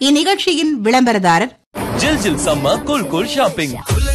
இந்நிகழ்ச்சியின் விளம்பரதாரர் ஜில் ஜில் சம்ம cool cool shopping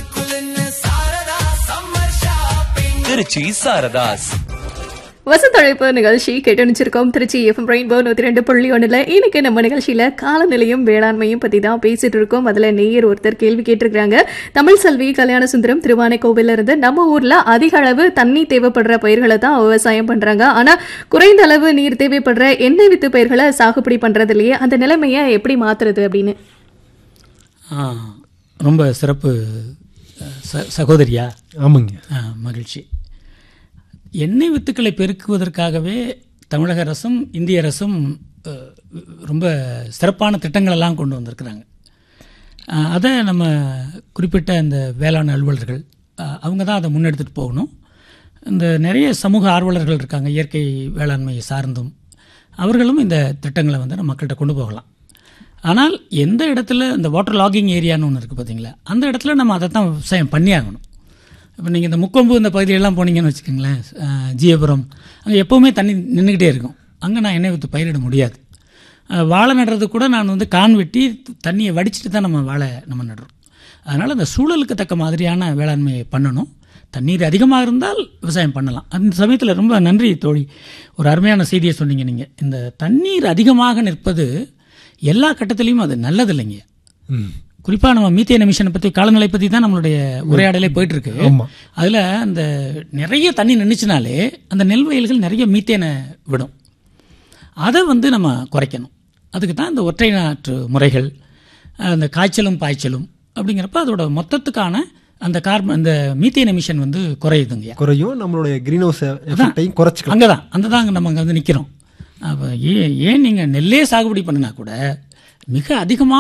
Trichy Saradhas வசந்தழைப்பு நிகழ்ச்சி கேட்டணிச்சிருக்கோம் திருச்சி எஃப்எம் ரெயின்போ நூத்தி ரெண்டு புள்ளி ஒண்ணுல இன்னைக்கு நம்ம நிகழ்ச்சியில காலநிலையும் வேளாண்மையும் பத்தி தான் பேசிட்டு இருக்கோம் அதுல நேயர் ஒருத்தர் கேள்வி கேட்டிருக்காங்க தமிழ் செல்வி கல்யாண சுந்தரம் திருவானை கோவில்ல இருந்து நம்ம ஊர்ல அதிக அளவு தண்ணி தேவைப்படுற பயிர்களை தான் விவசாயம் பண்றாங்க ஆனா குறைந்த அளவு நீர் தேவைப்படுற எண்ணெய் வித்து பயிர்களை சாகுபடி பண்றது இல்லையே அந்த நிலைமையை எப்படி மாத்துறது அப்படின்னு ஆ, ரொம்ப சிறப்பு ச சகோதரியா ஆமாங்க ஆ, மகிழ்ச்சி எண்ணெய் வித்துக்களை பெருக்குவதற்காகவே தமிழக அரசும் இந்திய அரசும் அ, ரொம்ப சிறப்பான திட்டங்களெல்லாம் கொண்டு வந்திருக்கிறாங்க ஆ, அதை நம்ம குறிப்பிட்ட இந்த வேளாண் அலுவலர்கள் ஆ, அவங்க தான் அதை முன்னெடுத்துட்டு போகணும் இந்த நிறைய சமூக ஆர்வலர்கள் இருக்காங்க இயற்கை வேளாண்மையை சார்ந்தும் அவர்களும் இந்த திட்டங்களை வந்து நம்ம மக்கள்கிட்ட கொண்டு போகலாம் ஆனால் எந்த இடத்துல இந்த வாட்டர் லாகிங் ஏரியான்னு ஒன்று இருக்குது பார்த்தீங்களா அந்த இடத்துல நம்ம அதை தான் விவசாயம் பண்ணி ஆகணும் இப்போ நீங்கள் இந்த முக்கொம்பு இந்த பகுதியெல்லாம் போனீங்கன்னு வச்சுக்கோங்களேன் அஹ், ஜீயபுரம் அங்கே எப்போவுமே தண்ணி நின்றுக்கிட்டே இருக்கும் அங்கே நான் எண்ணெய் வித்து பயிரிட முடியாது அஹ், வாழை நடுறது கூட நான் வந்து கான் வெட்டி தண்ணியை வடிச்சிட்டு தான் நம்ம வாழை நம்ம நடுறோம் அதனால் அந்த சூழலுக்கு தக்க மாதிரியான வேளாண்மையை பண்ணணும் தண்ணீர் அதிகமாக இருந்தால் விவசாயம் பண்ணலாம் அந்த சமயத்தில் ரொம்ப நன்றி தோழி ஒரு அருமையான செய்தியை சொன்னீங்க நீங்கள் இந்த தண்ணீர் அதிகமாக நிற்பது எல்லா கட்டத்திலையும் அது நல்லது இல்லைங்க ம் குறிப்பாக நம்ம மீத்தேன் எமிஷனை பற்றி காலநிலை பற்றி தான் நம்மளுடைய உரையாடலே போயிட்டு இருக்கு ஆமா. அதில் அந்த நிறைய தண்ணி நின்றுச்சுனாலே அந்த நெல் வயல்கள் நிறைய மீத்தேனை விடும் அதை வந்து நம்ம குறைக்கணும் அதுக்கு தான் இந்த ஒற்றை நாற்று முறைகள் அந்த காய்ச்சலும் பாய்ச்சலும் அப்படிங்கிறப்ப அதோட மொத்தத்துக்கான அந்த கார்பன் அந்த மீத்தேன் எமிஷன் வந்து குறையுதுங்க குறையும் நம்மளுடைய கிரீன் ஹவுஸ் எஃபெக்டையும் குறைச்சிக்கலாம் அங்கே தான் அந்த தான் நம்ம அங்கே வந்து நிற்கிறோம் அப்போ ஏன் ஏன் நீங்கள் நெல்லே சாகுபடி பண்ணினா கூட மிக அதிகமான